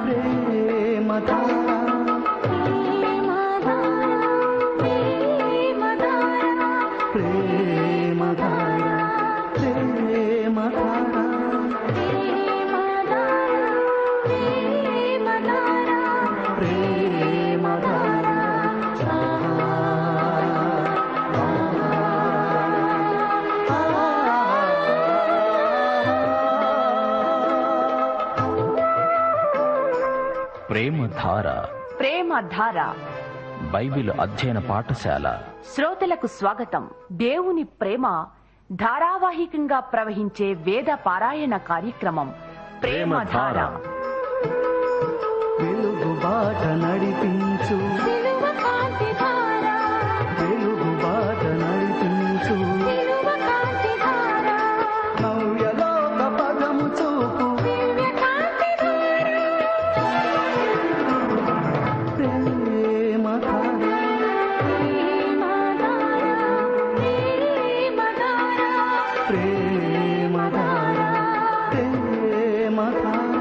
ప్రేమధార ప్రేమధార ప్రేమధార ప్రేమధార ప్రేమ ధార బైబిల్ అధ్యయన పాఠశాల శ్రోతలకు స్వాగతం దేవుని ప్రేమ ధారావాహికంగా ప్రవహించే వేద పారాయణ కార్యక్రమం ప్రేమ ధార వెలుగు బాట నడిపించు వెలుగు బాట నడిపించు నవ్యలోక పదము చూపు ప్రేమధార ప్రేమధార ప్రేమధార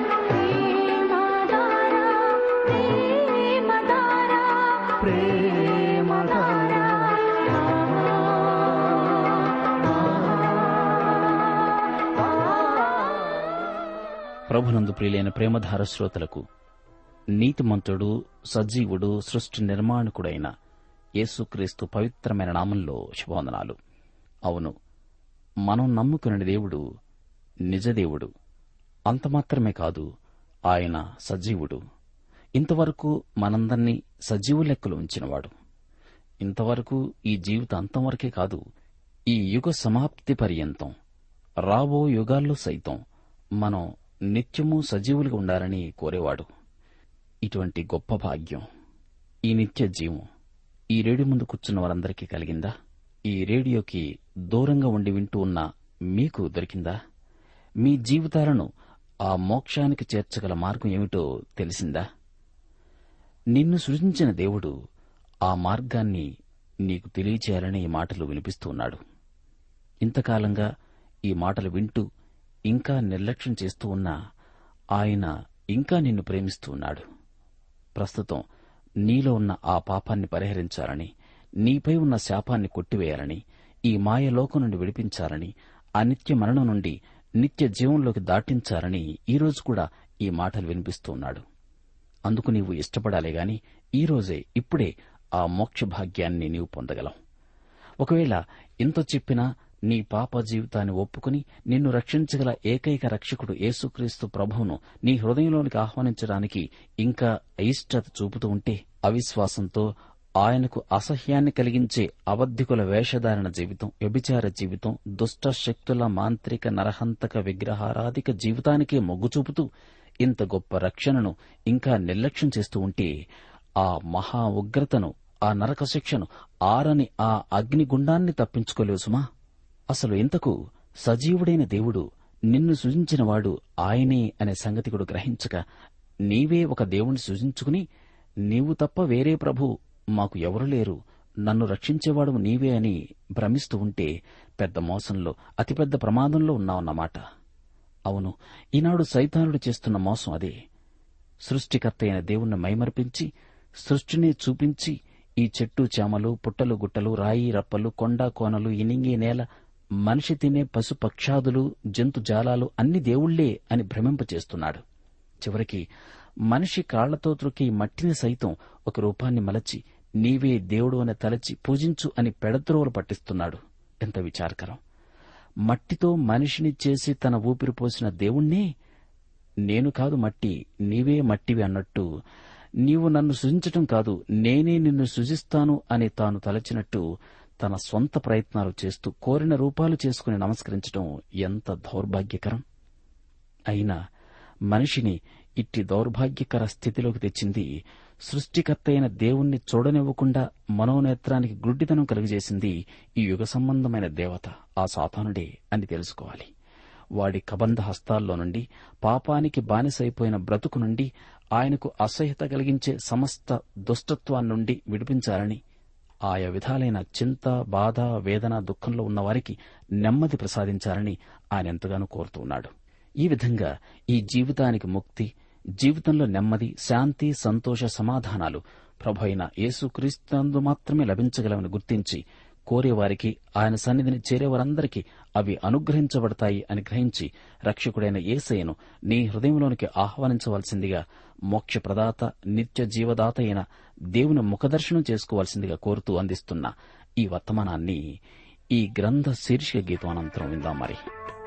ప్రభునందు ప్రియులైన ప్రేమధార శ్రోతలకు నీతిమంతుడు సజీవుడు సృష్టి నిర్మాణకుడైన యేసుక్రీస్తు పవిత్రమైన నామంలో శుభవందనాలు అవును మనం నమ్ముకునే దేవుడు నిజదేవుడు అంత మాత్రమే కాదు ఆయన సజీవుడు ఇంతవరకు మనందర్నీ సజీవు లెక్కలు ఉంచినవాడు ఇంతవరకు ఈ జీవిత అంతం వరకే కాదు ఈ యుగ సమాప్తి పర్యంతం రాబో యుగాల్లో సైతం మనం నిత్యము సజీవులుగా ఉండాలని కోరేవాడు ఇటువంటి గొప్ప భాగ్యం ఈ నిత్య జీవం ఈ రేడియో ముందు కూర్చున్న వారందరికీ కలిగిందా ఈ రేడియోకి దూరంగా ఉండి వింటూ ఉన్న మీకు దొరికిందా మీ జీవితాలను ఆ మోక్షానికి చేర్చగల మార్గం ఏమిటో తెలిసిందా నిన్ను సృజించిన దేవుడు ఆ మార్గాన్ని నీకు తెలియచేయాలని ఈ మాటలు వినిపిస్తూ ఉన్నాడు ఇంతకాలంగా ఈ మాటలు వింటూ ఇంకా నిర్లక్ష్యం చేస్తూ ఉన్నా ఆయన ఇంకా నిన్ను ప్రేమిస్తూ ఉన్నాడు ప్రస్తుతం నీలో ఉన్న ఆ పాపాన్ని పరిహరించాలని నీపై ఉన్న శాపాన్ని కొట్టివేయాలని ఈ మాయ లోకం నుండి విడిపించాలని ఆ నిత్య మరణం నుండి నిత్య జీవంలోకి దాటించాలని ఈ రోజు కూడా ఈ మాటలు వినిపిస్తూ ఉన్నాడు అందుకు నీవు ఇష్టపడాలే గాని ఈ రోజే ఇప్పుడే ఆ మోక్ష భాగ్యాన్ని నీవు పొందగలవు ఒకవేళ ఇంత చెప్పినా నీ పాప జీవితాన్ని ఒప్పుకుని నిన్ను రక్షించగల ఏకైక రక్షకుడు యేసుక్రీస్తు ప్రభువును నీ హృదయంలోనికి ఆహ్వానించడానికి ఇంకా అయిష్టత చూపుతూ ఉంటే అవిశ్వాసంతో ఆయనకు అసహ్యాన్ని కలిగించే అబద్దికుల వేషధారణ జీవితం వ్యభిచార జీవితం దుష్ట శక్తుల మాంత్రిక నరహంతక విగ్రహారాధిక జీవితానికే మొగ్గు చూపుతూ ఇంత గొప్ప రక్షణను ఇంకా నిర్లక్ష్యం చేస్తూ ఉంటే ఆ మహా ఉగ్రతను ఆ నరక శిక్షను ఆరని ఆ అగ్నిగుండాన్ని తప్పించుకోలేవు సుమా అసలు ఇంతకు సజీవుడైన దేవుడు నిన్ను సృజించినవాడు ఆయనే అనే సంగతి కూడా గ్రహించక నీవే ఒక దేవుణ్ణి సృజించుకుని నీవు తప్ప వేరే ప్రభు మాకు ఎవరు లేరు నన్ను రక్షించేవాడు నీవే అని భ్రమిస్తూ ఉంటే పెద్ద మోసంలో అతిపెద్ద ప్రమాదంలో ఉన్నావన్నమాట అవును ఈనాడు సైతానుడు చేస్తున్న మోసం అదే సృష్టికర్త అయిన దేవుణ్ణి మైమర్పించి సృష్టిని చూపించి ఈ చెట్టు చేమలు పుట్టలు గుట్టలు రాయి రప్పలు కొండ కోనలు ఇనింగే నేల మనిషి తినే పశు పక్షాదులు జంతు జాలాలు అన్ని దేవుళ్లే అని భ్రమింపచేస్తున్నాడు చివరికి మనిషి కాళ్లతో త్రొక్కి మట్టిని సైతం ఒక రూపాన్ని మలచి నీవే దేవుడు అని తలచి పూజించు అని పెడద్రోవలు పట్టిస్తున్నాడు ఎంత విచారకరం మట్టితో మనిషిని చేసి తన ఊపిరి పోసిన దేవుణ్ణే నేను కాదు మట్టి నీవే మట్టివి అన్నట్టు నీవు నన్ను సృజించటం కాదు నేనే నిన్ను సృజిస్తాను అని తాను తలచినట్టు తన స్వంత ప్రయత్నాలు చేస్తూ కోరిన రూపాలు చేసుకుని నమస్కరించడం ఎంత దౌర్భాగ్యకరం అయినా మనిషిని ఇట్టి దౌర్భాగ్యకర స్థితిలోకి తెచ్చింది సృష్టికర్త అయిన దేవుణ్ణి చూడనివ్వకుండా మనోనేత్రానికి గుడ్డితనం కలుగజేసింది ఈ యుగ సంబంధమైన దేవత ఆ సాతానుడే అని తెలుసుకోవాలి వాడి కబంధ హస్తాల్లో నుండి పాపానికి బానిసైపోయిన బ్రతుకు నుండి ఆయనకు అసహ్యత కలిగించే సమస్త దుష్టత్వాన్నుండి విడిపించాలని ఆయా విధాలైన చింత బాధ వేదన దుఃఖంలో ఉన్నవారికి నెమ్మది ప్రసాదించాలని ఆయన ఎంతగానో కోరుతూ ఉన్నాడు ఈ విధంగా ఈ జీవితానికి ముక్తి జీవితంలో నెమ్మది శాంతి సంతోష సమాధానాలు ప్రభు అయిన యేసుక్రీస్తునందు మాత్రమే లభించగలవని గుర్తించి కోరేవారికి ఆయన సన్నిధిని చేరేవారందరికీ అవి అనుగ్రహించబడతాయి అని గ్రహించి రక్షకుడైన ఏసయ్యను నీ హృదయంలోనికి ఆహ్వానించవలసిందిగా మోక్ష ప్రదాత నిత్య జీవదాత అయిన దేవుని ముఖదర్శనం చేసుకోవాల్సిందిగా కోరుతూ అందిస్తున్న ఈ వర్తమానాన్ని ఈ గ్రంథ శీర్షిక గీతం అనంతరం విందాం మరి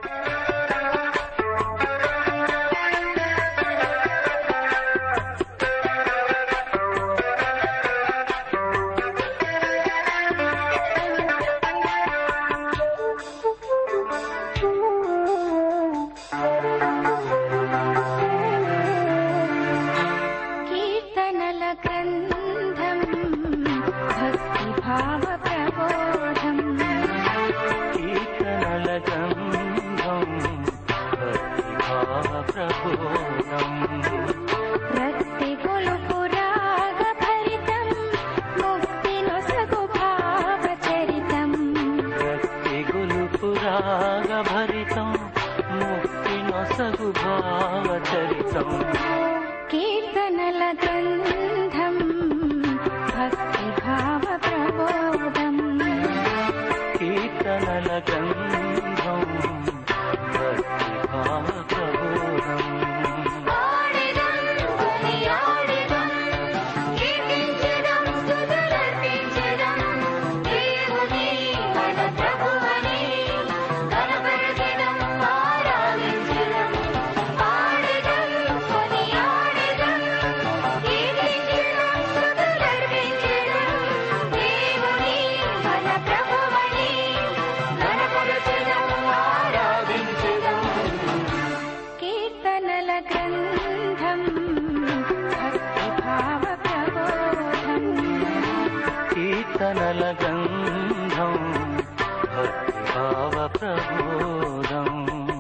కీర్తనల గ్రంథం భక్తి భావ ప్రబోధం కీర్తనల గంధం భక్తిభావ ప్రబోధం రక్తి గొలుపు రాగ భరితం ముక్తి నొసగు భావ చరితం భక్తి గులుపు రాగ భరితం ముక్తి నొసగు భావచరితం కీర్తనల గ్రంథం భక్తి భావ ప్రబోధం కీర్తనల గంధం భక్తిభావ ప్రబోధం ఆడిదం కొనియాడిదం కీర్తించెదం స్తుతులర్పించెదం దేవుని మన ప్రభువని కనపరచెదం ఆరాధించెదం ఆడిదం కొనియాడిదం కీర్తించెదం స్తుతులర్పించెదం దేవుని మన ప్రభువని కనపరచెదం ఆరాధించెదం కీర్తనల గ్రంథం భక్తి భావ ప్రబోధం కీర్తనల గంధం భక్తిభావ ప్రబోధం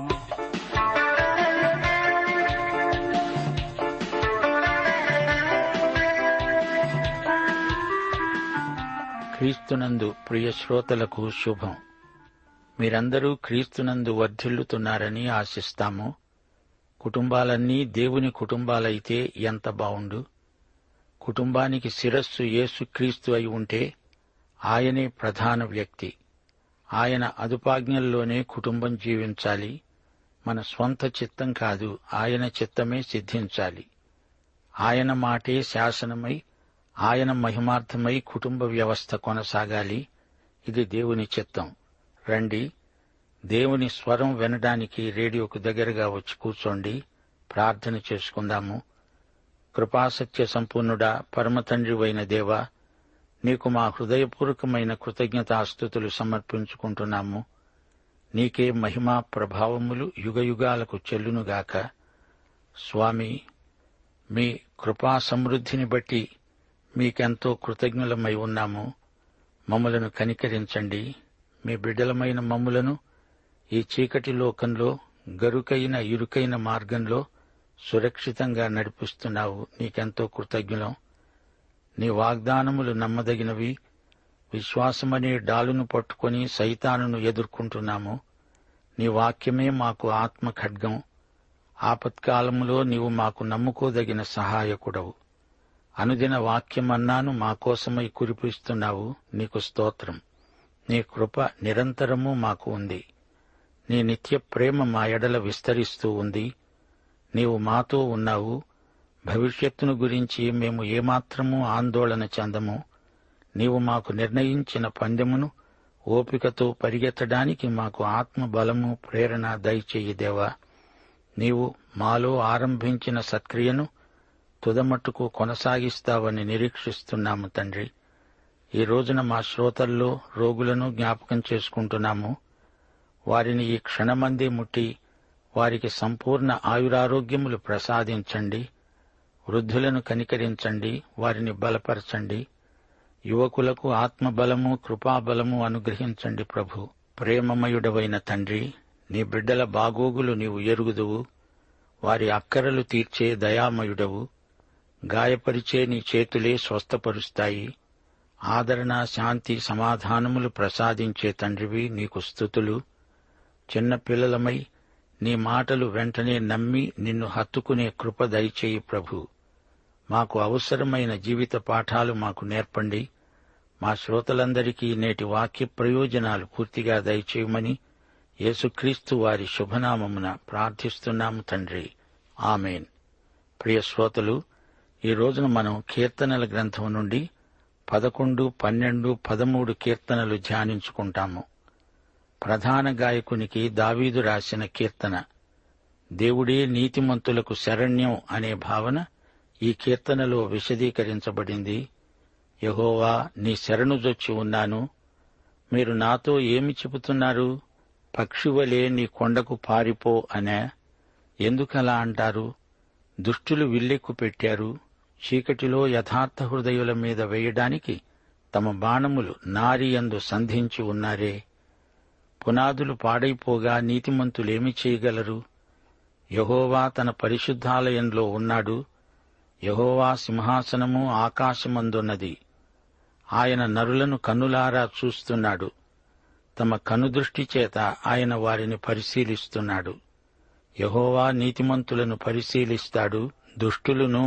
క్రీస్తునందు ప్రియ శ్రోతలకు శుభం మీరందరూ క్రీస్తునందు వర్ధిల్లుతున్నారని ఆశిస్తాము కుటుంబాలన్నీ దేవుని కుటుంబాలైతే ఎంత బావుండు కుటుంబానికి శిరస్సు యేసుక్రీస్తు అయి ఉంటే ఆయనే ప్రధాన వ్యక్తి ఆయన అదుపాజ్ఞల్లోనే కుటుంబం జీవించాలి మన స్వంత చిత్తం కాదు ఆయన చిత్తమే సిద్ధించాలి ఆయన మాటే శాసనమై ఆయన మహిమార్థమై కుటుంబ వ్యవస్థ కొనసాగాలి ఇది దేవుని చిత్తం రండి దేవుని స్వరం వినడానికి రేడియోకు దగ్గరగా వచ్చి కూర్చోండి ప్రార్థన చేసుకుందాము కృపాసత్య సంపూర్ణుడా పరమతండ్రివైన దేవా నీకు మా హృదయపూర్వకమైన కృతజ్ఞతాస్థుతులు సమర్పించుకుంటున్నాము నీకే మహిమా ప్రభావములు యుగయుగాలకు చెల్లునుగాక స్వామి మీ కృపా సమృద్ధిని బట్టి మీకెంతో కృతజ్ఞులమై ఉన్నాము మమ్మలను కనికరించండి మీ బిడ్డలమైన మమ్ములను ఈ చీకటి లోకంలో గరుకైన ఇరుకైన మార్గంలో సురక్షితంగా నడిపిస్తున్నావు నీకెంతో కృతజ్ఞులం నీ వాగ్దానములు నమ్మదగినవి విశ్వాసమనే డాలును పట్టుకొని సైతానును ఎదుర్కొంటున్నాము నీ వాక్యమే మాకు ఆత్మ ఖడ్గం ఆపత్కాలములో నీవు మాకు నమ్ముకోదగిన సహాయకుడవు అనుదిన వాక్యమన్నాను మా కోసమై కురిపిస్తున్నావు నీకు స్తోత్రం నీ కృప నిరంతరము మాకు ఉంది నీ నిత్య ప్రేమ మా ఎడల విస్తరిస్తూ ఉంది నీవు మాతో ఉన్నావు భవిష్యత్తును గురించి మేము ఏమాత్రమూ ఆందోళన చెందము నీవు మాకు నిర్ణయించిన పందెమును ఓపికతో పరిగెత్తడానికి మాకు ఆత్మ బలము ప్రేరణ దయచేయి దేవా నీవు మాలో ఆరంభించిన సత్క్రియను తుదమట్టుకు కొనసాగిస్తావని నిరీక్షిస్తున్నాము తండ్రి ఈ రోజున మా శ్రోతల్లో రోగులను జ్ఞాపకం చేసుకుంటున్నాము వారిని ఈ క్షణమందే ముట్టి వారికి సంపూర్ణ ఆయురారోగ్యములు ప్రసాదించండి వృద్ధులను కనికరించండి వారిని బలపరచండి యువకులకు ఆత్మబలము కృపాబలము అనుగ్రహించండి ప్రభు ప్రేమమయుడవైన తండ్రి నీ బిడ్డల బాగోగులు నీవు ఎరుగుదువు వారి అక్కరలు తీర్చే దయామయుడవు గాయపరిచే నీ చేతులే స్వస్థపరుస్తాయి ఆదరణ శాంతి సమాధానములు ప్రసాదించే తండ్రివి నీకు స్థుతులు చిన్న పిల్లలమై నీ మాటలు వెంటనే నమ్మి నిన్ను హత్తుకునే కృప దయచేయి ప్రభు మాకు అవసరమైన జీవిత పాఠాలు మాకు నేర్పండి మా శ్రోతలందరికీ నేటి వాక్య ప్రయోజనాలు పూర్తిగా దయచేయమని యేసుక్రీస్తు వారి శుభనామమున ప్రార్థిస్తున్నాము తండ్రి ఆమెన్ ప్రియ శ్రోతలు ఈ రోజున మనం కీర్తనల గ్రంథం నుండి పదకొండు పన్నెండు పదమూడు కీర్తనలు ధ్యానించుకుంటాము ప్రధాన గాయకునికి దావీదు రాసిన కీర్తన దేవుడే నీతిమంతులకు శరణ్యం అనే భావన ఈ కీర్తనలో విశదీకరించబడింది యహోవా నీ శరణుజొచ్చి ఉన్నాను మీరు నాతో ఏమి చెబుతున్నారు పక్షివలే నీ కొండకు పారిపో అనే ఎందుకలా అంటారు దుష్టులు విల్లెక్కు పెట్టారు చీకటిలో యథార్థ హృదయుల మీద వేయడానికి తమ బాణములు నారియందు సంధించి ఉన్నారే పునాదులు పాడైపోగా నీతిమంతులేమి చేయగలరు యహోవా తన పరిశుద్ధాలయంలో ఉన్నాడు యహోవా సింహాసనము ఆకాశమందున్నది ఆయన నరులను కన్నులారా చూస్తున్నాడు తమ కనుదృష్టి చేత ఆయన వారిని పరిశీలిస్తున్నాడు యహోవా నీతిమంతులను పరిశీలిస్తాడు దుష్టులను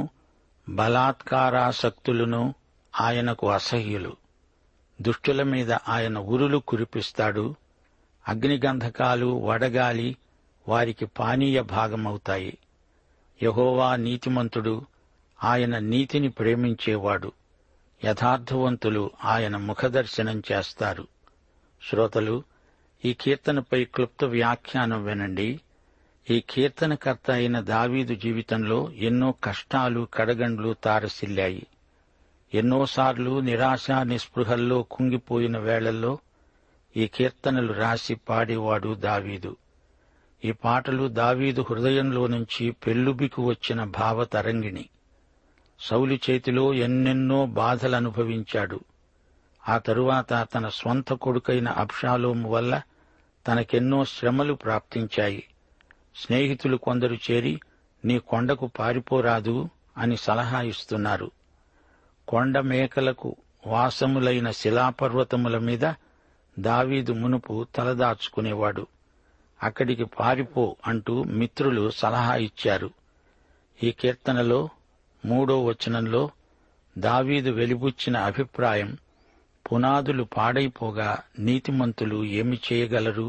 బలాత్కారాసక్తులను ఆయనకు అసహ్యులు దుష్టుల మీద ఆయన ఉరులు కురిపిస్తాడు అగ్నిగంధకాలు వడగాలి వారికి పానీయ భాగమవుతాయి యహోవా నీతిమంతుడు ఆయన నీతిని ప్రేమించేవాడు యథార్థవంతులు ఆయన ముఖదర్శనం చేస్తారు శ్రోతలు ఈ కీర్తనపై క్లుప్త వ్యాఖ్యానం వినండి ఈ కీర్తనకర్త అయిన దావీదు జీవితంలో ఎన్నో కష్టాలు కడగండ్లు తారసిల్లాయి ఎన్నోసార్లు నిరాశ నిస్పృహల్లో కుంగిపోయిన వేళల్లో ఈ కీర్తనలు రాసి పాడేవాడు దావీదు ఈ పాటలు దావీదు హృదయంలో నుంచి పెల్లుబికి వచ్చిన భావతరంగిణి సౌలి చేతిలో ఎన్నెన్నో బాధలు అనుభవించాడు ఆ తరువాత తన స్వంత కొడుకైన అబ్షాలోము వల్ల తనకెన్నో శ్రమలు ప్రాప్తించాయి స్నేహితులు కొందరు చేరి నీ కొండకు పారిపోరాదు అని సలహా ఇస్తున్నారు కొండ మేకలకు వాసములైన శిలాపర్వతముల మీద దావీదు మునుపు తలదాచుకునేవాడు అక్కడికి పారిపో అంటూ మిత్రులు సలహా ఇచ్చారు ఈ కీర్తనలో మూడో వచనంలో దావీదు వెలిబుచ్చిన అభిప్రాయం పునాదులు పాడైపోగా నీతిమంతులు ఏమి చేయగలరు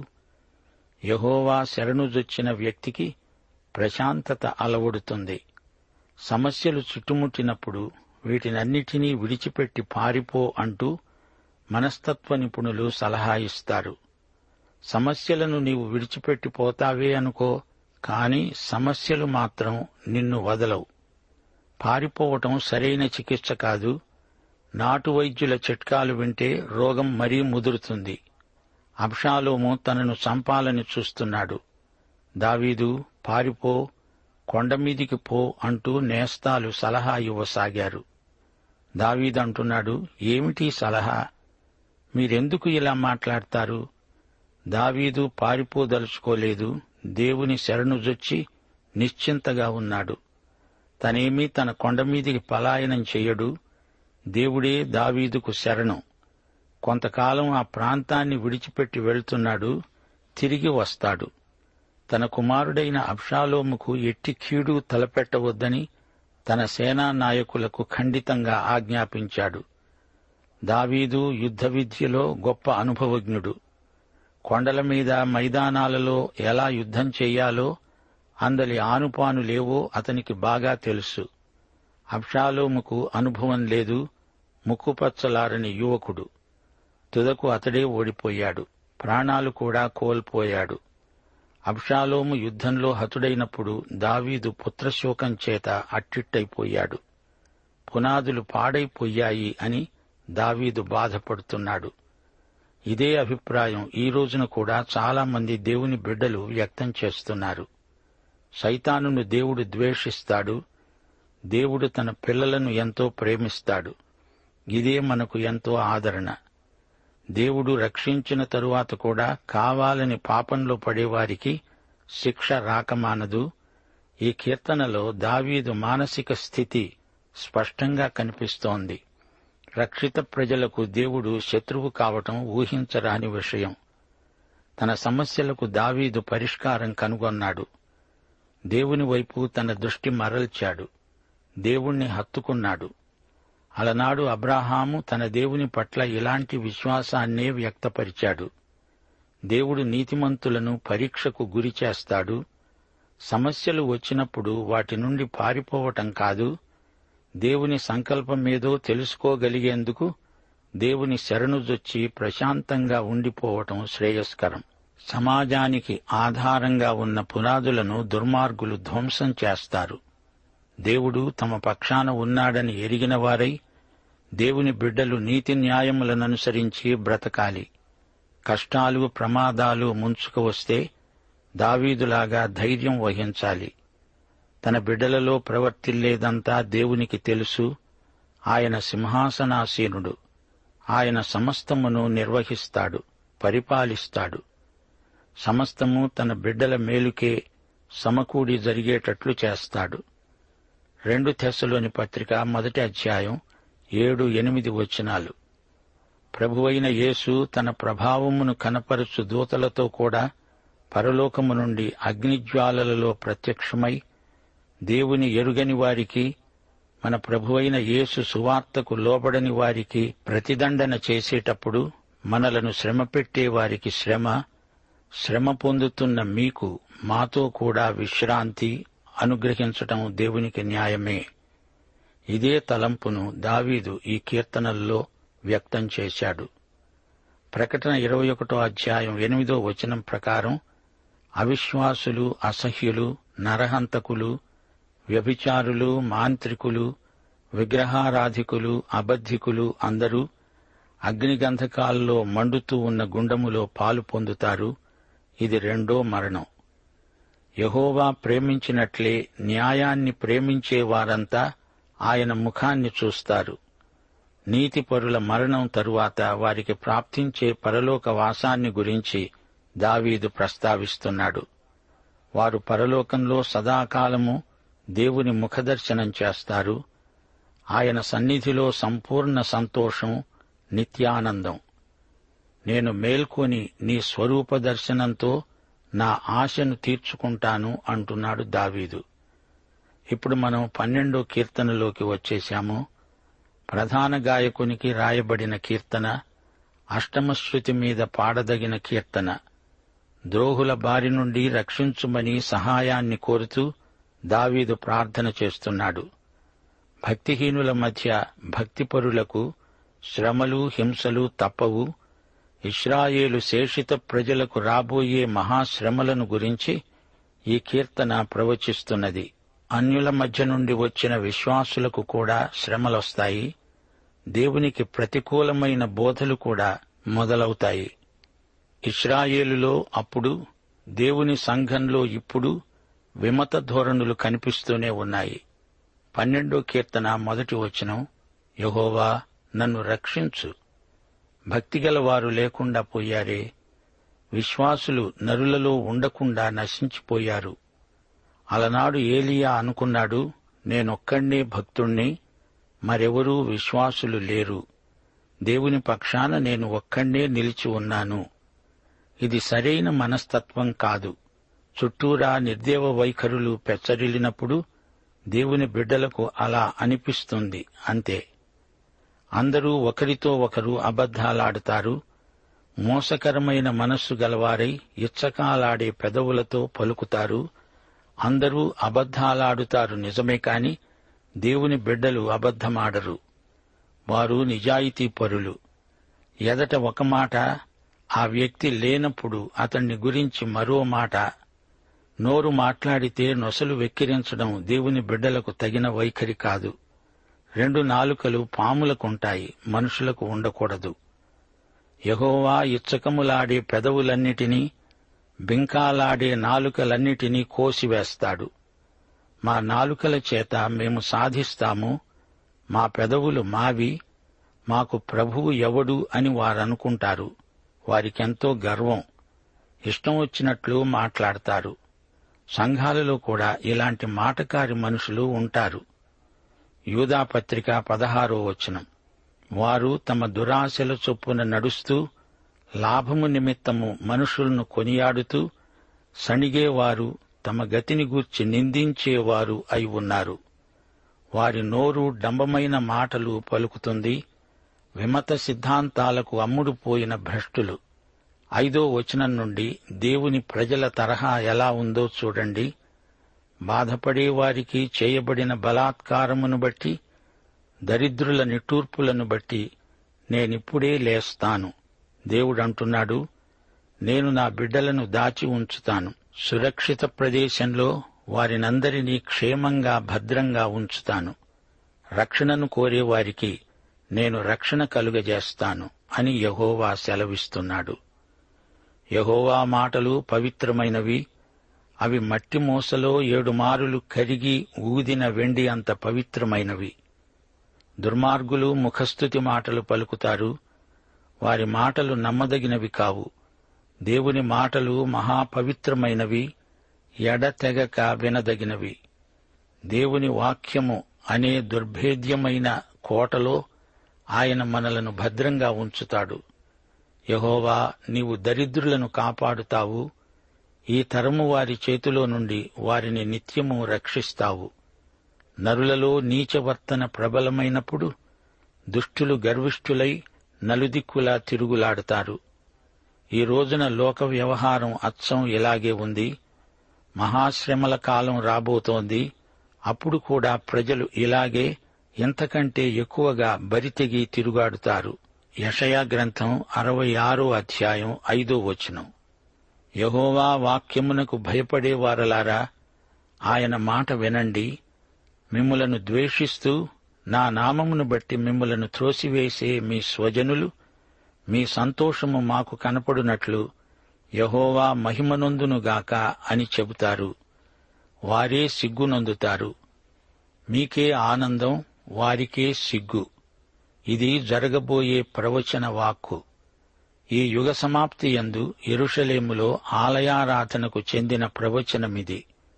యహోవా శరణుజొచ్చిన వ్యక్తికి ప్రశాంతత అలవడుతుంది సమస్యలు చుట్టుముట్టినప్పుడు వీటినన్నిటినీ విడిచిపెట్టి పారిపో అంటూ మనస్తత్వ నిపుణులు సలహా ఇస్తారు సమస్యలను నీవు విడిచిపెట్టి పోతావే అనుకో కాని సమస్యలు మాత్రం నిన్ను వదలవు పారిపోవటం సరైన చికిత్స కాదు నాటు వైద్యుల చిట్కాలు వింటే రోగం మరీ ముదురుతుంది అబ్షాలోము తనను చంపాలని చూస్తున్నాడు దావీదు పారిపో కొండమీదికి పో అంటూ నేస్తాలు సలహా ఇవ్వసాగారు దావీదంటున్నాడు ఏమిటి సలహా మీరెందుకు ఇలా మాట్లాడతారు దావీదు పారిపోదలుచుకోలేదు దేవుని శరణుజొచ్చి నిశ్చింతగా ఉన్నాడు తనేమీ తన కొండమీదికి పలాయనం చెయ్యడు దేవుడే దావీదుకు శరణం కొంతకాలం ఆ ప్రాంతాన్ని విడిచిపెట్టి వెళ్తున్నాడు తిరిగి వస్తాడు తన కుమారుడైన అబ్షాలోముకు ఎట్టి కీడు తలపెట్టవద్దని తన సేనా నాయకులకు ఖండితంగా ఆజ్ఞాపించాడు దావీదు యుద్ధ విద్యలో గొప్ప అనుభవజ్ఞుడు కొండల మీద మైదానాలలో ఎలా యుద్ధం చెయ్యాలో అందలి ఆనుపానులేవో అతనికి బాగా తెలుసు అబ్షాలోముకు అనుభవం లేదు ముక్కుపచ్చలారని యువకుడు తుదకు అతడే ఓడిపోయాడు ప్రాణాలు కూడా కోల్పోయాడు అబ్షాలోము యుద్ధంలో హతుడైనప్పుడు దావీదు పుత్రశోకం చేత అట్టిట్టయిపోయాడు పునాదులు పాడైపోయాయి అని దావీదు బాధపడుతున్నాడు ఇదే అభిప్రాయం ఈ రోజున కూడా చాలా మంది దేవుని బిడ్డలు వ్యక్తం చేస్తున్నారు సైతానును దేవుడు ద్వేషిస్తాడు దేవుడు తన పిల్లలను ఎంతో ప్రేమిస్తాడు ఇదే మనకు ఎంతో ఆదరణ దేవుడు రక్షించిన తరువాత కూడా కావాలని పాపంలో పడేవారికి శిక్ష రాకమానదు ఈ కీర్తనలో దావీదు మానసిక స్థితి స్పష్టంగా కనిపిస్తోంది రక్షిత ప్రజలకు దేవుడు శత్రువు కావటం ఊహించరాని విషయం తన సమస్యలకు దావీదు పరిష్కారం కనుగొన్నాడు దేవుని వైపు తన దృష్టి మరల్చాడు దేవుణ్ణి హత్తుకున్నాడు అలనాడు అబ్రాహాము తన దేవుని పట్ల ఇలాంటి విశ్వాసాన్నే వ్యక్తపరిచాడు దేవుడు నీతిమంతులను పరీక్షకు గురి చేస్తాడు సమస్యలు వచ్చినప్పుడు వాటి నుండి పారిపోవటం కాదు దేవుని సంకల్పమేదో తెలుసుకోగలిగేందుకు దేవుని శరణుజొచ్చి ప్రశాంతంగా ఉండిపోవటం శ్రేయస్కరం సమాజానికి ఆధారంగా ఉన్న పునాదులను దుర్మార్గులు ధ్వంసం చేస్తారు దేవుడు తమ పక్షాన ఉన్నాడని ఎరిగిన వారై దేవుని బిడ్డలు నీతి న్యాయములననుసరించి బ్రతకాలి కష్టాలు ప్రమాదాలు ముంచుకు వస్తే దావీదులాగా ధైర్యం వహించాలి తన బిడ్డలలో ప్రవర్తిల్లేదంతా దేవునికి తెలుసు ఆయన సింహాసనాసీనుడు ఆయన సమస్తమును నిర్వహిస్తాడు పరిపాలిస్తాడు సమస్తము తన బిడ్డల మేలుకే సమకూడి జరిగేటట్లు చేస్తాడు రెండు తెశలోని పత్రిక మొదటి అధ్యాయం ఏడు ఎనిమిది వచనాలు ప్రభువైన యేసు తన ప్రభావమును కనపరుచు దూతలతో కూడా పరలోకము నుండి అగ్నిజ్వాలలలో ప్రత్యక్షమై దేవుని ఎరుగని వారికి మన ప్రభువైన యేసు సువార్తకు లోబడని వారికి ప్రతిదండన చేసేటప్పుడు మనలను శ్రమపెట్టే వారికి శ్రమ శ్రమ పొందుతున్న మీకు మాతో కూడా విశ్రాంతి అనుగ్రహించటం దేవునికి న్యాయమే ఇదే తలంపును దావీదు ఈ కీర్తనల్లో వ్యక్తం చేశాడు ప్రకటన ఇరవై ఒకటో అధ్యాయం ఎనిమిదో వచనం ప్రకారం అవిశ్వాసులు అసహ్యులు నరహంతకులు వ్యభిచారులు మాంత్రికులు విగ్రహారాధికులు అబద్ధికులు అందరూ అగ్నిగంధకాల్లో మండుతూ ఉన్న గుండములో పాలు పొందుతారు ఇది రెండో మరణం యహోవా ప్రేమించినట్లే న్యాయాన్ని ప్రేమించే వారంతా ఆయన ముఖాన్ని చూస్తారు నీతిపరుల మరణం తరువాత వారికి ప్రాప్తించే పరలోక వాసాన్ని గురించి దావీదు ప్రస్తావిస్తున్నాడు వారు పరలోకంలో సదాకాలము దేవుని ముఖదర్శనం చేస్తారు ఆయన సన్నిధిలో సంపూర్ణ సంతోషం నిత్యానందం నేను మేల్కొని నీ స్వరూప దర్శనంతో నా ఆశను తీర్చుకుంటాను అంటున్నాడు దావీదు ఇప్పుడు మనం పన్నెండో కీర్తనలోకి వచ్చేశాము ప్రధాన గాయకునికి రాయబడిన కీర్తన అష్టమశ్రుతి మీద పాడదగిన కీర్తన ద్రోహుల బారి నుండి రక్షించుమని సహాయాన్ని కోరుతూ దావీదు ప్రార్థన చేస్తున్నాడు భక్తిహీనుల మధ్య భక్తిపరులకు శ్రమలు హింసలు తప్పవు ఇస్రాయేలు శేషిత ప్రజలకు రాబోయే మహాశ్రమలను గురించి ఈ కీర్తన ప్రవచిస్తున్నది అన్యుల మధ్య నుండి వచ్చిన విశ్వాసులకు కూడా శ్రమలొస్తాయి దేవునికి ప్రతికూలమైన బోధలు కూడా మొదలవుతాయి ఇస్రాయేలులో అప్పుడు దేవుని సంఘంలో ఇప్పుడు విమత ధోరణులు కనిపిస్తూనే ఉన్నాయి పన్నెండో కీర్తన మొదటి వచనం యహోవా నన్ను రక్షించు భక్తిగల వారు లేకుండా పోయారే విశ్వాసులు నరులలో ఉండకుండా నశించిపోయారు అలనాడు ఏలియా అనుకున్నాడు నేనొక్కడే భక్తుణ్ణి మరెవరూ విశ్వాసులు లేరు దేవుని పక్షాన నేను ఒక్కడే నిలిచి ఉన్నాను ఇది సరైన మనస్తత్వం కాదు చుట్టూరా నిర్దేవ వైఖరులు పెచ్చరిల్లినప్పుడు దేవుని బిడ్డలకు అలా అనిపిస్తుంది అంతే అందరూ ఒకరితో ఒకరు అబద్ధాలాడుతారు మోసకరమైన మనస్సు గలవారై ఇచ్చకాలాడే పెదవులతో పలుకుతారు అందరూ అబద్ధాలాడుతారు నిజమే కాని దేవుని బిడ్డలు అబద్ధమాడరు వారు నిజాయితీ పరులు ఎదట ఒక మాట ఆ వ్యక్తి లేనప్పుడు అతన్ని గురించి మరో మాట నోరు మాట్లాడితే నొసలు వెక్కిరించడం దేవుని బిడ్డలకు తగిన వైఖరి కాదు రెండు నాలుకలు పాములకుంటాయి మనుషులకు ఉండకూడదు యహోవా ఇచ్చకములాడే పెదవులన్నిటినీ బింకాలాడే నాలుకలన్నిటినీ కోసివేస్తాడు మా నాలుకల చేత మేము సాధిస్తాము మా పెదవులు మావి మాకు ప్రభువు ఎవడు అని వారనుకుంటారు వారికెంతో గర్వం ఇష్టం వచ్చినట్లు మాట్లాడతారు సంఘాలలో కూడా ఇలాంటి మాటకారి మనుషులు ఉంటారు యూదాపత్రిక పదహారో వచనం వారు తమ దురాశల చొప్పున నడుస్తూ లాభము నిమిత్తము మనుషులను కొనియాడుతూ సణిగేవారు తమ గతిని గూర్చి నిందించేవారు అయి ఉన్నారు వారి నోరు డంబమైన మాటలు పలుకుతుంది విమత సిద్ధాంతాలకు అమ్ముడు పోయిన భ్రష్టులు ఐదో వచనం నుండి దేవుని ప్రజల తరహా ఎలా ఉందో చూడండి బాధపడే వారికి చేయబడిన బలాత్కారమును బట్టి దరిద్రుల నిట్టూర్పులను బట్టి నేనిప్పుడే లేస్తాను దేవుడంటున్నాడు నేను నా బిడ్డలను దాచి ఉంచుతాను సురక్షిత ప్రదేశంలో వారినందరినీ క్షేమంగా భద్రంగా ఉంచుతాను రక్షణను కోరే వారికి నేను రక్షణ కలుగజేస్తాను అని యహోవా సెలవిస్తున్నాడు యహోవా మాటలు పవిత్రమైనవి అవి మట్టి మూసలో ఏడు మారులు కరిగి ఊదిన వెండి అంత పవిత్రమైనవి దుర్మార్గులు ముఖస్థుతి మాటలు పలుకుతారు వారి మాటలు నమ్మదగినవి కావు దేవుని మాటలు మహాపవిత్రమైనవి ఎడతెగక వినదగినవి దేవుని వాక్యము అనే దుర్భేద్యమైన కోటలో ఆయన మనలను భద్రంగా ఉంచుతాడు యహోవా నీవు దరిద్రులను కాపాడుతావు ఈ తరము వారి చేతిలో నుండి వారిని నిత్యము రక్షిస్తావు నరులలో నీచవర్తన ప్రబలమైనప్పుడు దుష్టులు గర్విష్ఠులై నలుదిక్కులా తిరుగులాడతారు ఈ రోజున లోక వ్యవహారం అచ్చం ఇలాగే ఉంది మహాశ్రమల కాలం రాబోతోంది అప్పుడు కూడా ప్రజలు ఇలాగే ఎంతకంటే ఎక్కువగా బరితెగి తిరుగాడుతారు యషయా గ్రంథం అరవై ఆరో అధ్యాయం ఐదో వచనం యహోవా వాక్యమునకు భయపడేవారలారా ఆయన మాట వినండి మిమ్ములను ద్వేషిస్తూ నా నామమును బట్టి మిమ్ములను త్రోసివేసే మీ స్వజనులు మీ సంతోషము మాకు కనపడునట్లు యహోవా మహిమనొందునుగాక అని చెబుతారు వారే సిగ్గునొందుతారు మీకే ఆనందం వారికే సిగ్గు ఇది జరగబోయే ప్రవచన వాక్కు ఈ యుగ సమాప్తి యందు ఎరుషలేములో ఆలయారాధనకు చెందిన ప్రవచనమిది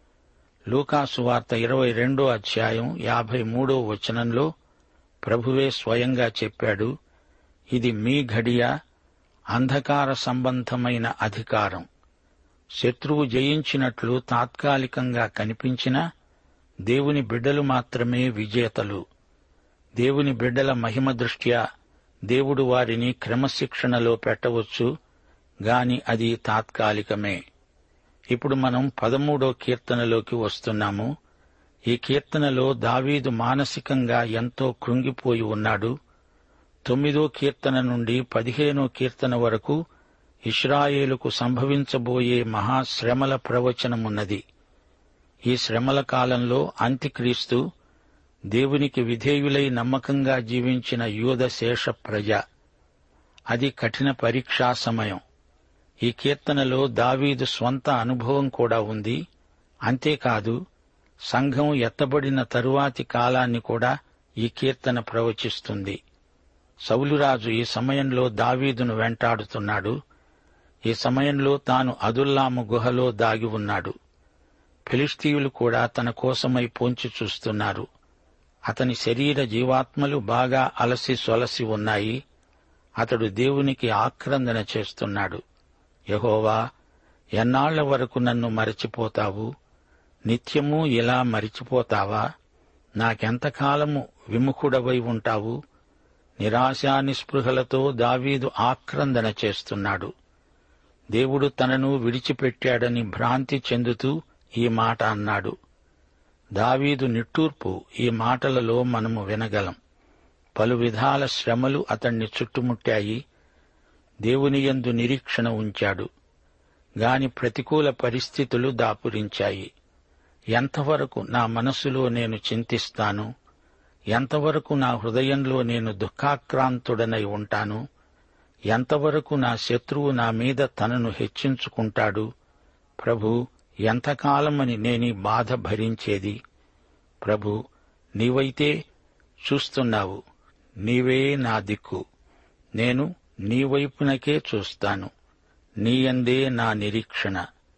లూకాసు వార్త ఇరవై రెండో అధ్యాయం యాభై మూడో వచనంలో ప్రభువే స్వయంగా చెప్పాడు ఇది మీ ఘడియ అంధకార సంబంధమైన అధికారం శత్రువు జయించినట్లు తాత్కాలికంగా కనిపించినా దేవుని బిడ్డలు మాత్రమే విజేతలు దేవుని బిడ్డల మహిమ దృష్ట్యా దేవుడు వారిని క్రమశిక్షణలో పెట్టవచ్చు గాని అది తాత్కాలికమే ఇప్పుడు మనం పదమూడో కీర్తనలోకి వస్తున్నాము ఈ కీర్తనలో దావీదు మానసికంగా ఎంతో కృంగిపోయి ఉన్నాడు తొమ్మిదో కీర్తన నుండి పదిహేనో కీర్తన వరకు ఇస్రాయేలుకు సంభవించబోయే మహాశ్రమల ప్రవచనమున్నది ఈ శ్రమల కాలంలో అంత్యక్రీస్తు దేవునికి విధేయులై నమ్మకంగా జీవించిన యూద శేష ప్రజ అది కఠిన పరీక్షా సమయం ఈ కీర్తనలో దావీదు స్వంత అనుభవం కూడా ఉంది అంతేకాదు సంఘం ఎత్తబడిన తరువాతి కాలాన్ని కూడా ఈ కీర్తన ప్రవచిస్తుంది సౌలురాజు ఈ సమయంలో దావీదును వెంటాడుతున్నాడు ఈ సమయంలో తాను అదుల్లాము గుహలో దాగి ఉన్నాడు ఫిలిస్తీయులు కూడా తన కోసమై పొంచి చూస్తున్నారు అతని శరీర జీవాత్మలు బాగా అలసి సొలసి ఉన్నాయి అతడు దేవునికి ఆక్రందన చేస్తున్నాడు యహోవా ఎన్నాళ్ల వరకు నన్ను మరచిపోతావు నిత్యము ఇలా మరిచిపోతావా నాకెంతకాలము విముఖుడవై ఉంటావు నిరాశా నిస్పృహలతో దావీదు ఆక్రందన చేస్తున్నాడు దేవుడు తనను విడిచిపెట్టాడని భ్రాంతి చెందుతూ ఈ మాట అన్నాడు దావీదు నిట్టూర్పు ఈ మాటలలో మనము వినగలం పలు విధాల శ్రమలు అతణ్ణి చుట్టుముట్టాయి దేవుని యందు నిరీక్షణ ఉంచాడు గాని ప్రతికూల పరిస్థితులు దాపురించాయి ఎంతవరకు నా మనస్సులో నేను చింతిస్తాను ఎంతవరకు నా హృదయంలో నేను దుఃఖాక్రాంతుడనై ఉంటాను ఎంతవరకు నా శత్రువు నా మీద తనను హెచ్చించుకుంటాడు ప్రభు ఎంతకాలమని నేనీ బాధ భరించేది ప్రభు నీవైతే చూస్తున్నావు నీవే నా దిక్కు నేను నీ వైపునకే చూస్తాను నీయందే నా నిరీక్షణ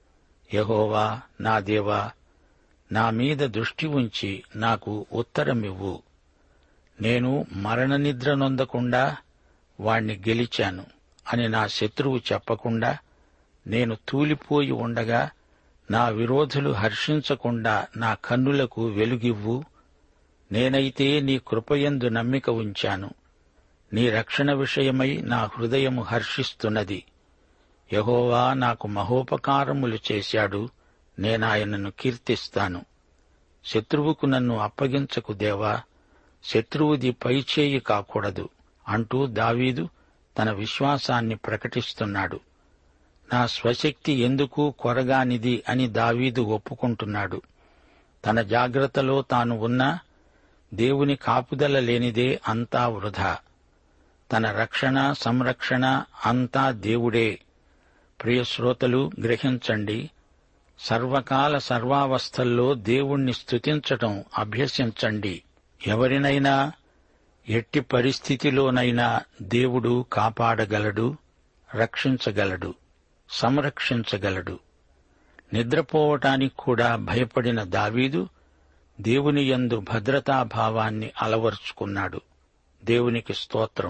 యహోవా నా దేవా నా మీద దృష్టి ఉంచి నాకు ఉత్తరమివ్వు నేను మరణ నిద్ర నొందకుండా వాణ్ణి గెలిచాను అని నా శత్రువు చెప్పకుండా నేను తూలిపోయి ఉండగా నా విరోధులు హర్షించకుండా నా కన్నులకు వెలుగివ్వు నేనైతే నీ కృపయందు నమ్మిక ఉంచాను నీ రక్షణ విషయమై నా హృదయము హర్షిస్తున్నది యహోవా నాకు మహోపకారములు చేశాడు నేనాయనను కీర్తిస్తాను శత్రువుకు నన్ను అప్పగించకు దేవా శత్రువుది పైచేయి కాకూడదు అంటూ దావీదు తన విశ్వాసాన్ని ప్రకటిస్తున్నాడు నా స్వశక్తి ఎందుకు కొరగానిది అని దావీదు ఒప్పుకుంటున్నాడు తన జాగ్రత్తలో తాను ఉన్నా దేవుని కాపుదల లేనిదే అంతా వృధా తన రక్షణ సంరక్షణ అంతా దేవుడే ప్రియ శ్రోతలు గ్రహించండి సర్వకాల సర్వావస్థల్లో దేవుణ్ణి స్తుతించటం అభ్యసించండి ఎవరినైనా ఎట్టి పరిస్థితిలోనైనా దేవుడు కాపాడగలడు రక్షించగలడు సంరక్షించగలడు నిద్రపోవటానికి కూడా భయపడిన దావీదు దేవుని యందు భద్రతాభావాన్ని అలవర్చుకున్నాడు దేవునికి స్తోత్రం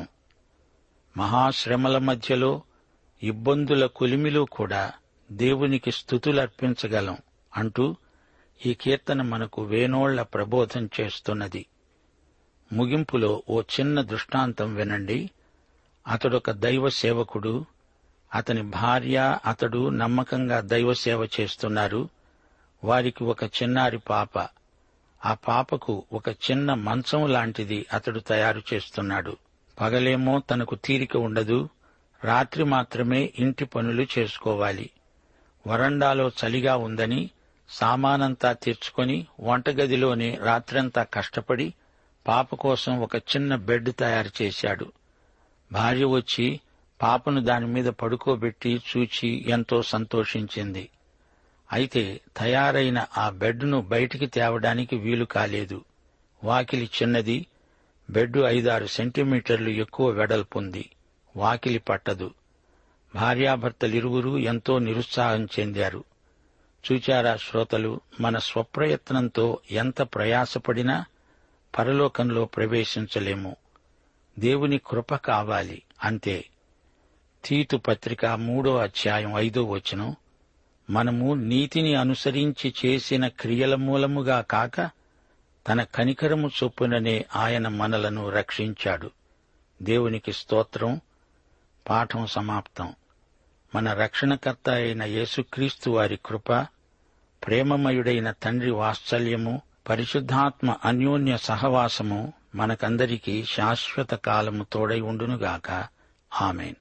మహాశ్రమల మధ్యలో ఇబ్బందుల కొలిమిలో కూడా దేవునికి స్థుతులర్పించగలం అంటూ ఈ కీర్తన మనకు వేనోళ్ల ప్రబోధం చేస్తున్నది ముగింపులో ఓ చిన్న దృష్టాంతం వినండి అతడొక దైవ సేవకుడు అతని భార్య అతడు నమ్మకంగా దైవ సేవ చేస్తున్నారు వారికి ఒక చిన్నారి పాప ఆ పాపకు ఒక చిన్న మంచం లాంటిది అతడు తయారు చేస్తున్నాడు పగలేమో తనకు తీరిక ఉండదు రాత్రి మాత్రమే ఇంటి పనులు చేసుకోవాలి వరండాలో చలిగా ఉందని సామానంతా తెచ్చుకొని వంటగదిలోనే రాత్రంతా కష్టపడి పాప కోసం ఒక చిన్న బెడ్ తయారు చేశాడు భార్య వచ్చి పాపను దానిమీద పడుకోబెట్టి చూచి ఎంతో సంతోషించింది అయితే తయారైన ఆ బెడ్ను బయటికి తేవడానికి వీలు కాలేదు వాకిలి చిన్నది బెడ్ ఐదారు సెంటీమీటర్లు ఎక్కువ వెడల్పుంది వాకిలి పట్టదు భార్యాభర్తలిరువురు ఎంతో నిరుత్సాహం చెందారు చూచారా శ్రోతలు మన స్వప్రయత్నంతో ఎంత ప్రయాసపడినా పరలోకంలో ప్రవేశించలేము దేవుని కృప కావాలి అంతే తీతు పత్రిక మూడో అధ్యాయం ఐదో వచనం మనము నీతిని అనుసరించి చేసిన క్రియల మూలముగా కాక తన కనికరము చొప్పుననే ఆయన మనలను రక్షించాడు దేవునికి స్తోత్రం పాఠం సమాప్తం మన రక్షణకర్త అయిన యేసుక్రీస్తు వారి కృప ప్రేమమయుడైన తండ్రి వాత్సల్యము పరిశుద్ధాత్మ అన్యోన్య సహవాసము మనకందరికీ శాశ్వత కాలము తోడై ఉండునుగాక ఆమెన్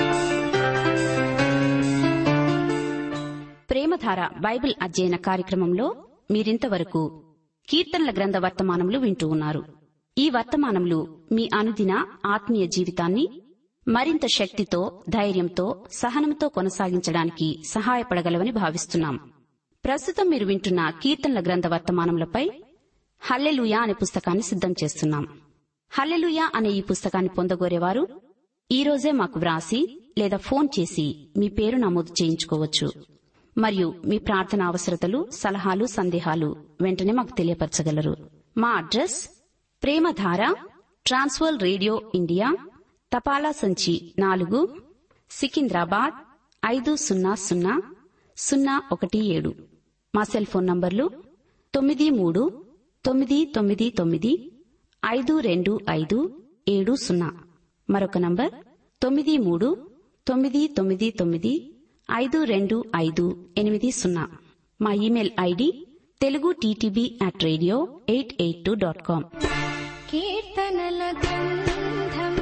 ప్రేమధార బైబిల్ అధ్యయన కార్యక్రమంలో మీరింతవరకు కీర్తనల గ్రంథ వర్తమానములు వింటూ ఉన్నారు ఈ వర్తమానములు మీ అనుదిన ఆత్మీయ జీవితాన్ని మరింత శక్తితో ధైర్యంతో సహనంతో కొనసాగించడానికి సహాయపడగలవని భావిస్తున్నాం ప్రస్తుతం మీరు వింటున్న కీర్తనల గ్రంథ వర్తమానములపై హల్లెలూయా అనే పుస్తకాన్ని సిద్ధం చేస్తున్నాం హల్లెలూయా అనే ఈ పుస్తకాన్ని పొందగోరేవారు ఈ రోజే మాకు వ్రాసి లేదా ఫోన్ చేసి మీ పేరు నమోదు చేయించుకోవచ్చు మరియు మీ ప్రార్థన అవసరతలు సలహాలు సందేహాలు వెంటనే మాకు తెలియపరచగలరు మా address Premadhara transworld radio India తపాలా సంచి నాలుగు సికింద్రాబాద్ ఐదు సున్నా సున్నా సున్నా ఒకటి ఏడు మా సెల్ ఫోన్ నంబర్లు తొమ్మిది మూడు తొమ్మిది తొమ్మిది తొమ్మిది ఐదు రెండు ఐదు ఏడు సున్నా మరొక నంబర్ తొమ్మిది మూడు తొమ్మిది తొమ్మిది తొమ్మిది ఐదు రెండు ఐదు ఎనిమిది సున్నా మా email ID Telugu TTB at radio eight eight two dot com కీర్తనల గ్రంథం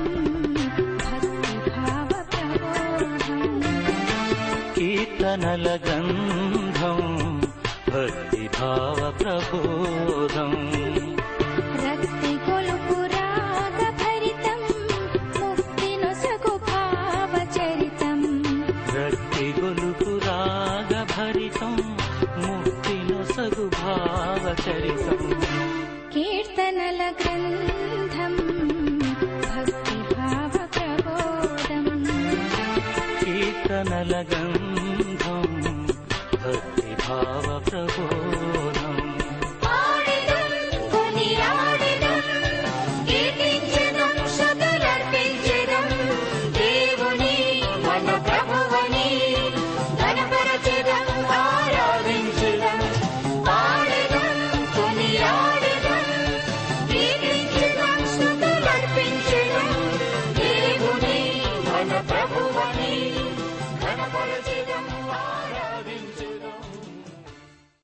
భక్తిభావ ప్రబోధం కీర్తనల గంధం భక్తిభావ ప్రబోధం రక్తి కొలుపు రాగ భరితం ముక్తి నొసగు భావ చరితం రక్తి గొలుపు రాగ భరితం ముక్తి నొసగు భావ చరితం కీర్తనల గ్రంథం భక్తిభావ ప్రబోధం కీర్తనల గంధం భక్తిభావ ప్రబోధం పాడెదం కొనియాడెదం కీర్తించెదం శతులర్పించెదం దేవుని పాడెదం